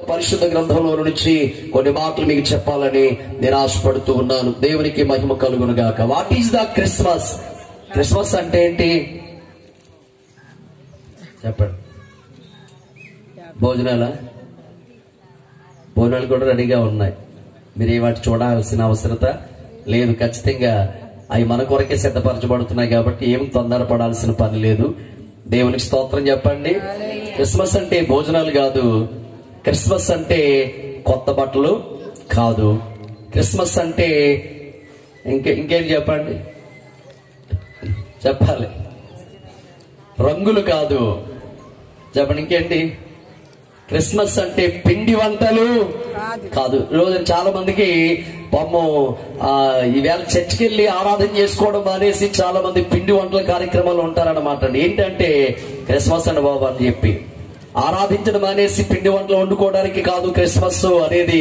పరిశుద్ధ గ్రంథంలో నుంచి కొన్ని మాటలు మీకు చెప్పాలని నేను ఆశపడుతూ ఉన్నాను దేవునికి మహిమ కలుగును గాక what is the Christmas Christmas అంటే ఏంటి చెప్పండి భోజనాల భోజనాలు కూడా రెడీగా ఉన్నాయి మీరు ఏ వాటి చూడాల్సిన అవసరత లేదు ఖచ్చితంగా అవి మన కొరకే సిద్ధపరచబడుతున్నాయి కాబట్టి ఏం తొందరపడాల్సిన పని లేదు దేవునికి స్తోత్రం చెప్పండి క్రిస్మస్ అంటే భోజనాలు కాదు క్రిస్మస్ అంటే కొత్త బట్టలు కాదు క్రిస్మస్ అంటే ఇంకే ఇంకేం చెప్పండి చెప్పాలి రంగులు కాదు చెప్పండి ఇంకేంటి క్రిస్మస్ అంటే పిండి వంటలు కాదు రోజు చాలా మందికి పాపం ఆ, ఈవేళ చర్చికి వెళ్ళి ఆరాధన చేసుకోవడం అనేసి చాలా మంది పిండి వంటల కార్యక్రమాలు ఉంటారన్నమాట అండి ఏంటంటే క్రిస్మస్ అండి బాబు అని చెప్పి ఆరాధించడం అనేసి పిండి వంటలు వండుకోవడానికి కాదు క్రిస్మస్ అనేది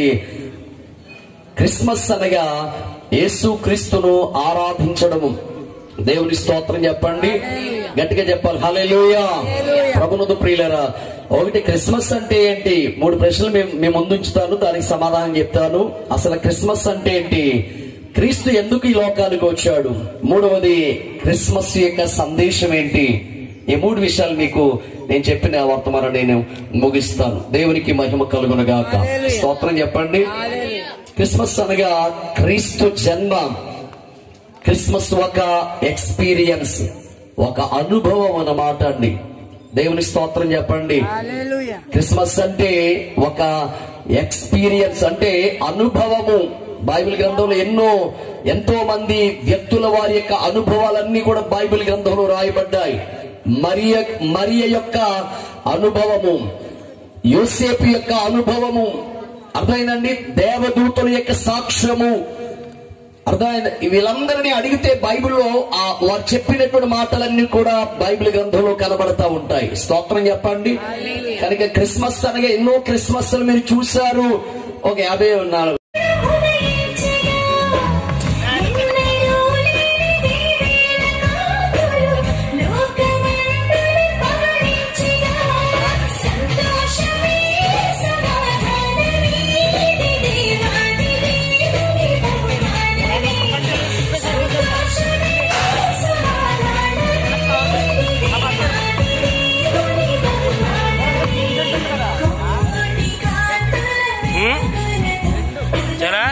క్రిస్మస్ అనగా యేసు క్రీస్తును ఆరాధించడము దేవుని స్తోత్రం చెప్పండి గట్టిగా చెప్పాలి హల్లెలూయా ప్రభునదు ప్రియులరా ఒకటి క్రిస్మస్ అంటే ఏంటి మూడు ప్రశ్నలు మేము మేము ముందుంచుతాను దానికి సమాధానం చెప్తాను అసలు క్రిస్మస్ అంటే ఏంటి క్రీస్తు ఎందుకు ఈ లోకానికి వచ్చాడు మూడవది క్రిస్మస్ యొక్క సందేశం ఏంటి ఈ మూడు విషయాలు మీకు నేను చెప్పిన వర్తమానం నేను ముగిస్తాను దేవునికి మహిమ కలుగునగాక స్తోత్రం చెప్పండి క్రిస్మస్ అనగా క్రీస్తు జన్మ క్రిస్మస్ ఒక ఎక్స్పీరియన్స్ ఒక అనుభవం అన్నమాట అండి దేవుని స్తోత్రం చెప్పండి Hallelujah. క్రిస్మస్ అంటే ఒక ఎక్స్పీరియన్స్ అంటే అనుభవము బైబిల్ గ్రంథంలో ఎన్నో ఎంతో మంది వ్యక్తుల వారి యొక్క అనుభవాలన్నీ కూడా బైబిల్ గ్రంథంలో రాయబడ్డాయి మరియ మరియ యొక్క అనుభవము యోసేపు యొక్క అనుభవము అర్థమైందండి దేవదూతల యొక్క సాక్ష్యము అర్థమైంది వీళ్ళందరినీ అడిగితే బైబిల్లో ఆ వారు చెప్పినటువంటి మాటలన్నీ కూడా బైబిల్ గ్రంథంలో కనబడతా ఉంటాయి స్తోత్రం చెప్పండి కనుక క్రిస్మస్ అనగా ఎన్నో క్రిస్మస్ మీరు చూశారు ఒక యాభై ఉన్నారు చలా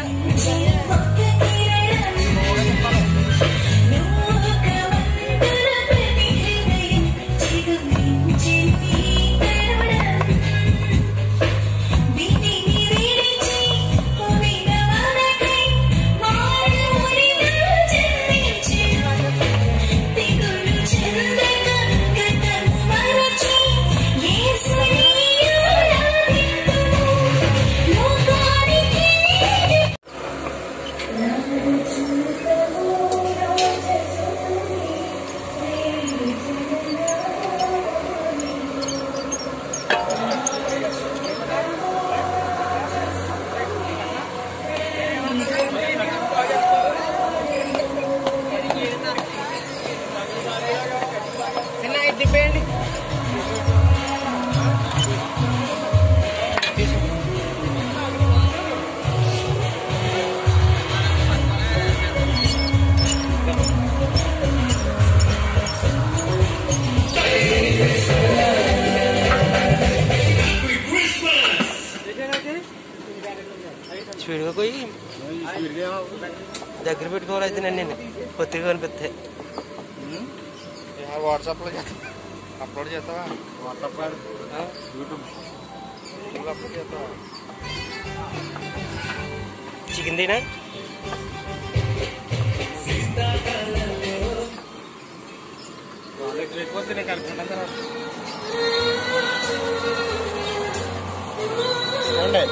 స్పీడ్గా పోయి దగ్గర పెట్టుకోవాలైతే నన్ను నేను కొద్దిగా కనిపిస్తే వాట్సాప్లో చేస్తా అప్లోడ్ చేస్తావా వాట్సాప్ యూట్యూబ్ యూట్యూబ్ అప్లోడ్ చేస్తావా చికెన్ తినా వాళ్ళకి లేకపోతే నేను కలుపుకుంటాను తర్వాత ఏమండి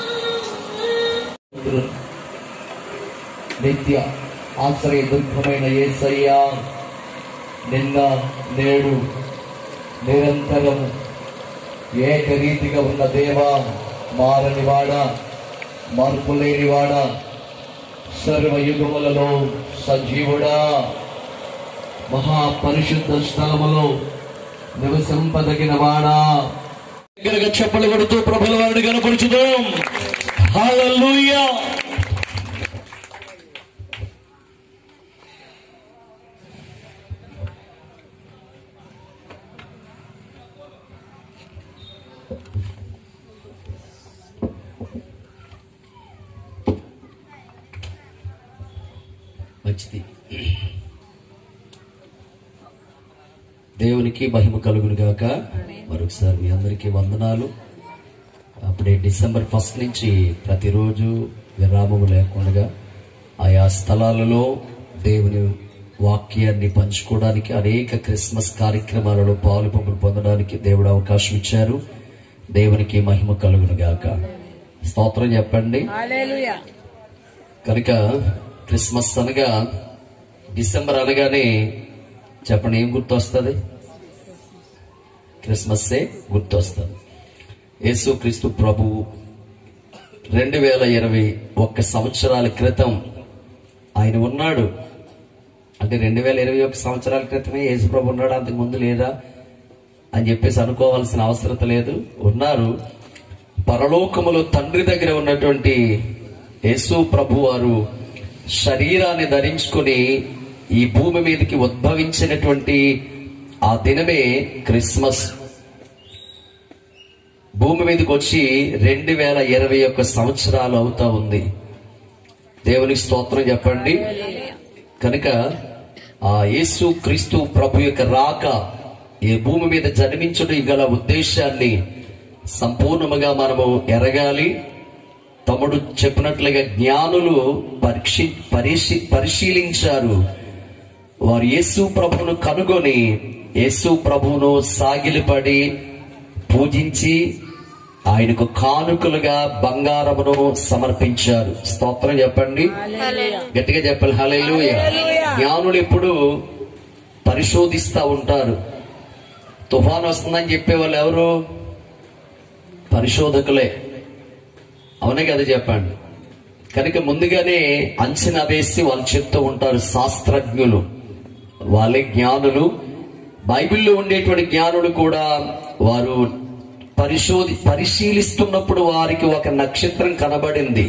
నిత్య ఆశ్రయ దుర్గమైన ఏసయ్యా నిన్న నేడు నిరంతరము ఏకరీతిగా ఉన్న దేవా మారనివాడా మార్పు లేనివాడా సర్వయుగములలో సజీవుడా మహాపరిశుద్ధ స్థలములో నివసింపదగిన వాడా దగ్గరగా చెప్పలు కొడుతూ ప్రభుల వారిని కనపరుచుదాం హల్లెలూయా మంచిది దేవునికి మహిమ కలుగును గాక మరొకసారి మీ అందరికీ వందనాలు అప్పుడే డిసెంబర్ ఫస్ట్ నుంచి ప్రతిరోజు విరామము లేకుండా ఆయా స్థలాలలో దేవుని వాక్యాన్ని పంచుకోవడానికి అనేక క్రిస్మస్ కార్యక్రమాలలో పాలు పంపులు పొందడానికి దేవుడు అవకాశం ఇచ్చారు దేవునికి మహిమ కలుగును గాక స్తోత్రం చెప్పండి హల్లెలూయా కనుక క్రిస్మస్ అనగా డిసెంబర్ అనగానే చెప్పండి ఏం గుర్తొస్తుంది క్రిస్మస్సే గుర్తొస్తుంది యేసుక్రీస్తు ప్రభు రెండు వేల ఇరవై ఒక్క సంవత్సరాల క్రితం ఆయన ఉన్నాడు అంటే రెండు వేల ఇరవై ఒక్క సంవత్సరాల క్రితమే యేసు ప్రభు ఉన్నాడు అంతకు ముందు లేదా అని చెప్పేసి అనుకోవాల్సిన అవసరం లేదు ఉన్నారు పరలోకములో తండ్రి దగ్గర ఉన్నటువంటి యేసు ప్రభు వారు శరీరాన్ని ధరించుకుని ఈ భూమి మీదకి ఉద్భవించినటువంటి ఆ దినమే క్రిస్మస్ భూమి మీదకి వచ్చి రెండు వేల ఇరవై ఒక్క సంవత్సరాలు అవుతా ఉంది దేవునికి స్తోత్రం చెప్పండి కనుక ఆ యేసు క్రీస్తు ప్రభు యొక్క రాక ఈ భూమి మీద జన్మించుట గల ఉద్దేశాన్ని సంపూర్ణముగా మనము ఎరగాలి తమ్ముడు చెప్పినట్లుగా జ్ఞానులు పరీక్షి పరిశీ పరిశీలించారు వారు యేసు ప్రభువును కనుగొని యేసు ప్రభువును సాగిలిపడి పూజించి ఆయనకు కానుకలుగా బంగారమును సమర్పించారు స్తోత్రం చెప్పండి గట్టిగా చెప్పాలి హల్లెలూయ జ్ఞానులు ఎప్పుడు పరిశోధిస్తా ఉంటారు తుఫాన్ వస్తుందని చెప్పేవాళ్ళు ఎవరు పరిశోధకులే అవునే కదా చెప్పండి కనుక ముందుగానే అంచనా వేసి వాళ్ళు చెప్తూ ఉంటారు శాస్త్రజ్ఞులు వాళ్ళే జ్ఞానులు బైబిల్లో ఉండేటువంటి జ్ఞానులు కూడా వారు పరిశోధి పరిశీలిస్తున్నప్పుడు వారికి ఒక నక్షత్రం కనబడింది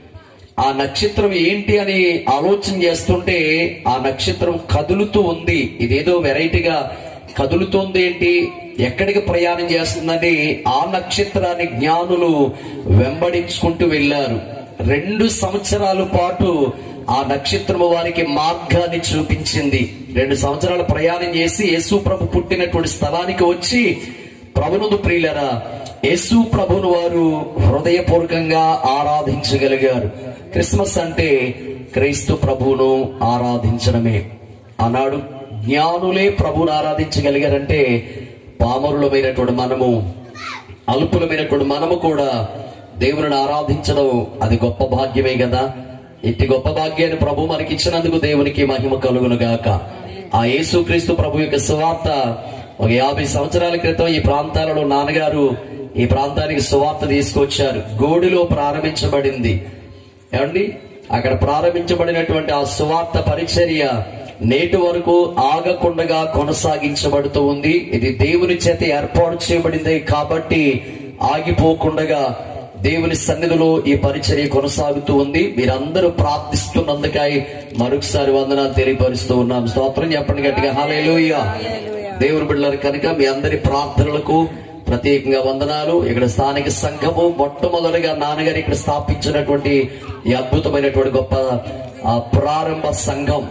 ఆ నక్షత్రం ఏంటి అని ఆలోచన చేస్తుంటే ఆ నక్షత్రం కదులుతూ ఉంది ఇదేదో వెరైటీగా కదులుతోంది ఏంటి ఎక్కడికి ప్రయాణం చేస్తుందని ఆ నక్షత్రాన్ని జ్ఞానులు వెంబడించుకుంటూ వెళ్ళారు రెండు సంవత్సరాల పాటు ఆ నక్షత్రము వారికి మార్గాన్ని చూపించింది రెండు సంవత్సరాలు ప్రయాణం చేసి యేసు ప్రభు పుట్టినటువంటి స్థలానికి వచ్చి ప్రభునందు ప్రియులరా యేసు ప్రభును వారు హృదయపూర్వకంగా ఆరాధించగలిగారు క్రిస్మస్ అంటే క్రైస్తు ప్రభువును ఆరాధించడమే ఆనాడు జ్ఞానులే ప్రభువును ఆరాధించగలిగారంటే పామరులమైనటువంటి మనము అల్పులమైనటువంటి మనము కూడా దేవుని ఆరాధించడం అది గొప్ప భాగ్యమే కదా ఇట్టి గొప్ప భాగ్యాన్ని ప్రభు మనకి ఇచ్చినందుకు దేవునికి మహిమ కలుగును గాక ఆ యేసుక్రీస్తు ప్రభు యొక్క సువార్త ఒక యాభై సంవత్సరాల క్రితం ఈ ప్రాంతాలలో నాన్నగారు ఈ ప్రాంతానికి సువార్త తీసుకొచ్చారు గోడిలో ప్రారంభించబడింది ఏమండి అక్కడ ప్రారంభించబడినటువంటి ఆ సువార్త పరిచర్య నేటి వరకు ఆగకుండగా కొనసాగించబడుతూ ఉంది ఇది దేవుని చేత ఏర్పాటు చేయబడింది కాబట్టి ఆగిపోకుండగా దేవుని సన్నిధిలో ఈ పరిచర్య కొనసాగుతూ ఉంది మీరందరూ ప్రార్థిస్తున్నందుకై మరొకసారి వందనాలు తెలియపరుస్తూ ఉన్నాం స్తోత్రం చెప్పండి గట్టిగా హాలేలుయ దేవుని బిడ్డలు కనుక మీ అందరి ప్రార్థనలకు ప్రత్యేకంగా వందనాలు ఇక్కడ స్థానిక సంఘము మొట్టమొదటిగా నాన్నగారు ఇక్కడ స్థాపించినటువంటి ఈ అద్భుతమైనటువంటి గొప్ప ఆ ప్రారంభ సంఘం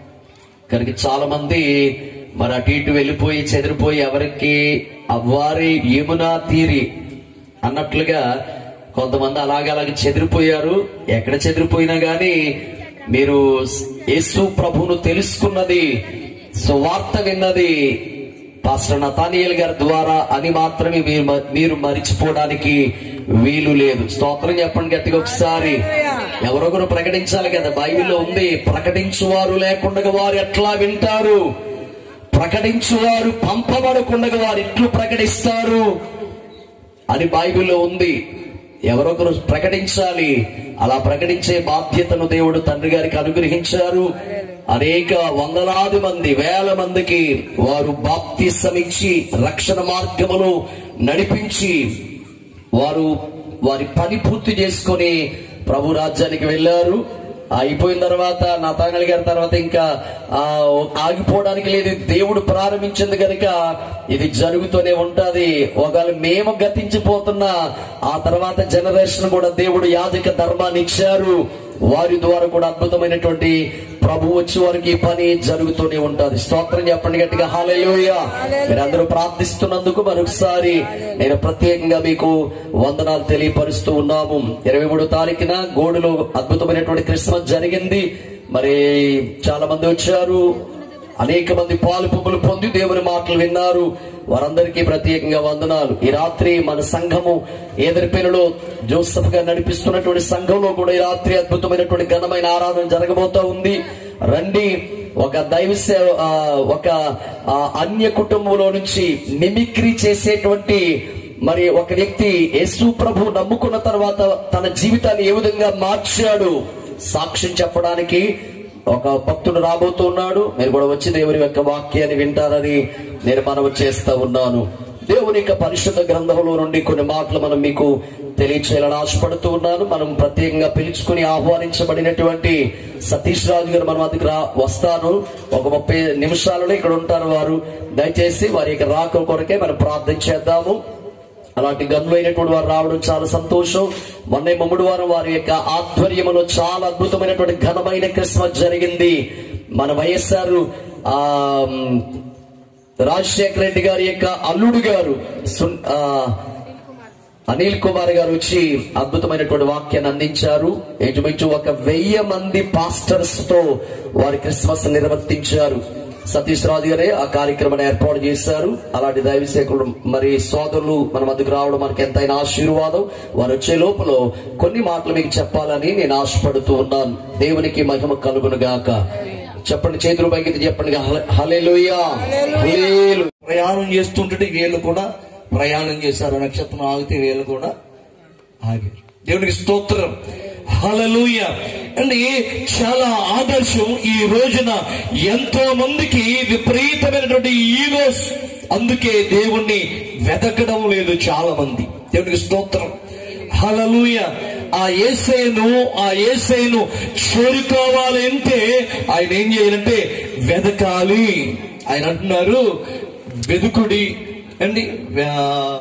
కనుక చాలా మంది మరి అటు ఇటు వెళ్ళిపోయి చెదిరిపోయి ఎవరికి అవ్వారి యమునా తీరి అన్నట్లుగా కొంతమంది అలాగే అలాగే చెదిరిపోయారు ఎక్కడ చెదిరిపోయినా గాని మీరు యేసు ప్రభువును తెలుసుకున్నది సువార్త విన్నది పాస్టర్ నతానియల్ గారి ద్వారా అని మాత్రమే మీరు మ- మీరు మరిచిపోవడానికి వీలు లేదు స్తోత్రం చెప్పండి గట్టిగా ఒకసారి ఎవరొకరు ప్రకటించాలి కదా బైబిల్లో ఉంది ప్రకటించువారు లేకుండా వారు ఎట్లా వింటారు ప్రకటించువారు పంపబడకుండా వారు ఎట్లు ప్రకటిస్తారు అని బైబిల్లో ఉంది ఎవరొకరు ప్రకటించాలి అలా ప్రకటించే బాధ్యతను దేవుడు తండ్రి గారికి అనుగ్రహించారు అనేక వందలాది మంది వేల మందికి వారు బాప్తిసమిచ్చి రక్షణ మార్గమును నడిపించి వారు వారి పని పూర్తి చేసుకొని ప్రభు రాజ్యానికి వెళ్ళారు అయిపోయిన తర్వాత నతానల్ గారి తర్వాత ఇంకా ఆ, ఆగిపోవడానికి లేదు దేవుడు ప్రారంభించింది కనుక ఇది జరుగుతూనే ఉంటది ఒకవేళ మేము గతించిపోతున్నా ఆ తర్వాత జనరేషన్ కూడా దేవుడు యాజక ధర్మాన్ని ఇచ్చారు వారి ద్వారా కూడా అద్భుతమైనటువంటి ప్రభు వచ్చే వారికి ఈ పని జరుగుతూనే ఉంటది స్తోత్రం చెప్పండి గట్టిగా హాలయ్య మీరందరూ ప్రార్థిస్తున్నందుకు మరొకసారి నేను ప్రత్యేకంగా మీకు వందనాలు తెలియపరుస్తూ ఉన్నాము ఇరవై మూడో తారీఖున గోడులో అద్భుతమైనటువంటి క్రిస్మస్ జరిగింది మరి చాలా మంది వచ్చారు అనేక మంది పాలు పువ్వులు పొంది దేవుని మాటలు విన్నారు వారందరికీ ప్రత్యేకంగా వందనాలు ఈ రాత్రి మన సంఘము ఏదరిపేరులో జోసఫ్ గారు నడిపిస్తున్నటువంటి సంఘంలో కూడా ఈ రాత్రి అద్భుతమైనటువంటి ఘనమైన ఆరాధన జరగబోతా ఉంది రండి ఒక దైవ సేవ ఆ, ఒక ఆ, అన్య కుటుంబంలో నుంచి మిమిక్రీ చేసేటువంటి మరి ఒక వ్యక్తి యేసు ప్రభు నమ్ముకున్న తర్వాత తన జీవితాన్ని ఏ విధంగా మార్చాడు సాక్ష్యం చెప్పడానికి ఒక భక్తుడు రాబోతున్నాడు మీరు కూడా వచ్చి దేవుని యొక్క వాక్యాన్ని వింటారని నేను మనవి చేస్తా ఉన్నాను దేవుని యొక్క పరిశుద్ధ గ్రంథంలో నుండి కొన్ని మాటలు మనం మీకు తెలియచేయాలని ఆశపడుతూ ఉన్నాను మనం ప్రత్యేకంగా పిలుచుకుని ఆహ్వానించబడినటువంటి సతీష్ రాజు గారు మన మధ్యకి రా వస్తాను ఒక ముప్పై నిమిషాలలో ఇక్కడ ఉంటారు వారు దయచేసి వారి యొక్క రాక కొరకే మనం ప్రార్థన చేద్దాము అలాంటి గనులైనటువంటి వారు రావడం చాలా సంతోషం మొన్న మమ్ముడు వారం వారి యొక్క ఆధ్వర్యంలో చాలా అద్భుతమైనటువంటి ఘనమైన క్రిస్మస్ జరిగింది మన వైఎస్ఆర్ ఆ మ్, రాజశేఖర రెడ్డి గారి యొక్క అల్లుడు గారు సున్- ఆ, అనిల్ కుమార్ గారు వచ్చి అద్భుతమైనటువంటి వాక్యాన్ని అందించారు ఇంచుమించు ఒక వెయ్యి మంది పాస్టర్స్ తో వారి క్రిస్మస్ నిర్వర్తించారు సతీష్ రాజు గారే ఆ కార్యక్రమాన్ని ఏర్పాటు చేశారు అలాంటి దైవసేకులు మరి సోదరులు మన మధ్యకు రావడం మనకి ఎంతైనా ఆశీర్వాదం వారు వచ్చే లోపల కొన్ని మాటలు మీకు చెప్పాలని నేను ఆశపడుతూ ఉన్నాను దేవునికి మహిమ కలుగును గాక చెప్పండి చేతులు పైకి చెప్పండి హలేలుయా హలేలు ప్రయాణం చేస్తుంటే వీళ్ళు కూడా ప్రయాణం చేశారు నక్షత్రం ఆగితే వీళ్ళు కూడా ఆగారు దేవునికి స్తోత్రం హలలుయ అండి చాలా ఆదర్శం ఈ రోజున ఎంతో మందికి విపరీతమైనటువంటి ఈగోస్ అందుకే దేవుణ్ణి వెతకడం లేదు చాలా మంది దేవునికి స్తోత్రం హలలుయ ఆ ఏసైను ఆ ఏసైను చేరుకోవాలి అంటే ఆయన ఏం చేయాలంటే వెతకాలి ఆయన అంటున్నారు వెదుకుడి అండి వా-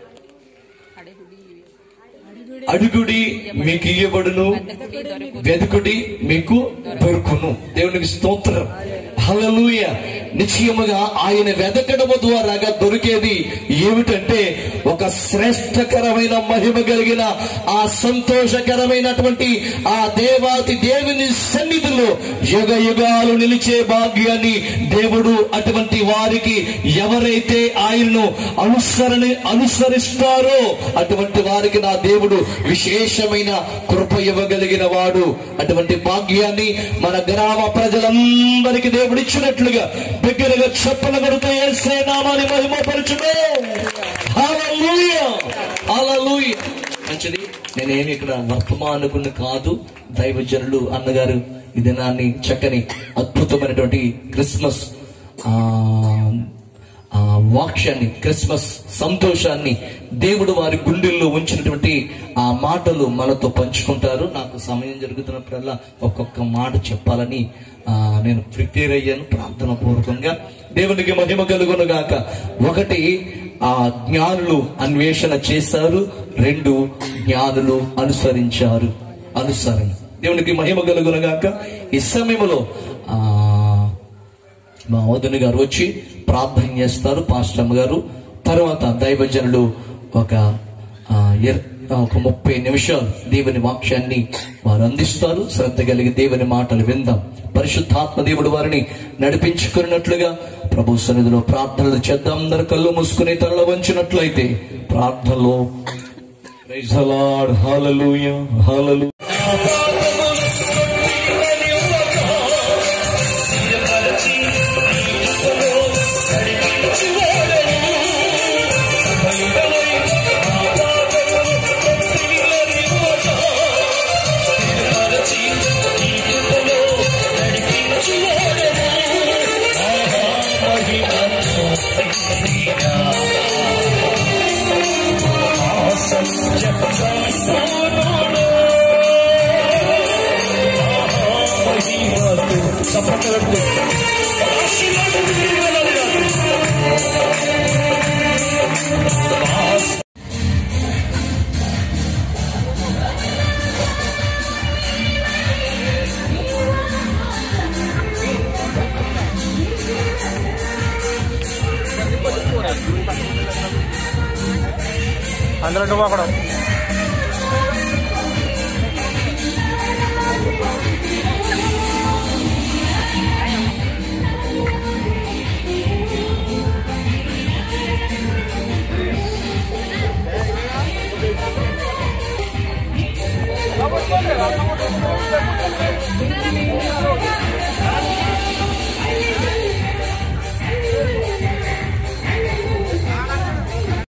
అడుగుడి మీకు ఇయ్యబడును వెదుకుడి మీకు దొరుకును దేవునికి స్తోత్రం హల్లెలూయ నిశ్చయముగా ఆయన వెదకడము ద్వారాగా దొరికేది ఏమిటంటే ఒక శ్రేష్టకరమైన మహిమ కలిగిన ఆ సంతోషకరమైనటువంటి ఆ దేవాతి దేవుని సన్నిధిలో యుగ యుగాలు నిలిచే భాగ్యాన్ని దేవుడు అటువంటి వారికి ఎవరైతే ఆయనను అనుసరణ అనుసరిస్తారో అటువంటి వారికి నా దేవుడు విశేషమైన కృప ఇవ్వగలిగిన వాడు అటువంటి భాగ్యాన్ని మన గ్రామ ప్రజలందరికీ దేవుడు ఇచ్చినట్లుగా దగ్గరగా చెప్పలు కొడుతూ ఏసే నామాన్ని మహిమపరచును హల్లెలూయ హల్లెలూయ మంచిది నేనేమి ఇక్కడ వర్తమానకుని కాదు దైవజనులు అన్నగారు ఈ దినాన్ని చక్కని అద్భుతమైనటువంటి క్రిస్మస్ ఆ ఆ వాక్యాన్ని క్రిస్మస్ సంతోషాన్ని దేవుడు వారి గుండెల్లో ఉంచినటువంటి ఆ మాటలు మనతో పంచుకుంటారు నాకు సమయం జరుగుతున్నప్పుడల్లా ఒక్కొక్క మాట చెప్పాలని ఆ, నేను ప్రిపేర్ అయ్యాను ప్రార్థన పూర్వకంగా దేవునికి మహిమ కలుగును గాక ఒకటి ఆ జ్ఞానులు అన్వేషణ చేశారు రెండు జ్ఞానులు అనుసరించారు అనుసరణ దేవునికి మహిమ కలుగును గాక ఈ సమయంలో ఆ మా వదిన గారు వచ్చి ప్రార్థన చేస్తారు పాస్టమ్ గారు తర్వాత దైవజనులు ఒక ఆ, ఎర్- ఒక ముప్పై నిమిషాలు దేవుని వాక్యాన్ని వారు అందిస్తారు శ్రద్ధ కలిగి దేవుని మాటలు విందాం పరిశుద్ధాత్మ దేవుడు వారిని నడిపించుకున్నట్లుగా ప్రభు సన్నిధిలో ప్రార్థనలు చేద్దాం అందరు కళ్ళు మూసుకుని తరల వంచినట్లయితే ప్రార్థనలో Praise the Lord. Hallelujah. Hallelujah. మాట్లాడుతూ ఆశీర్వాదం తిరిగి వెళ్ళాలి నాకు. అందులో నువ్వు అక్కడ Vamos,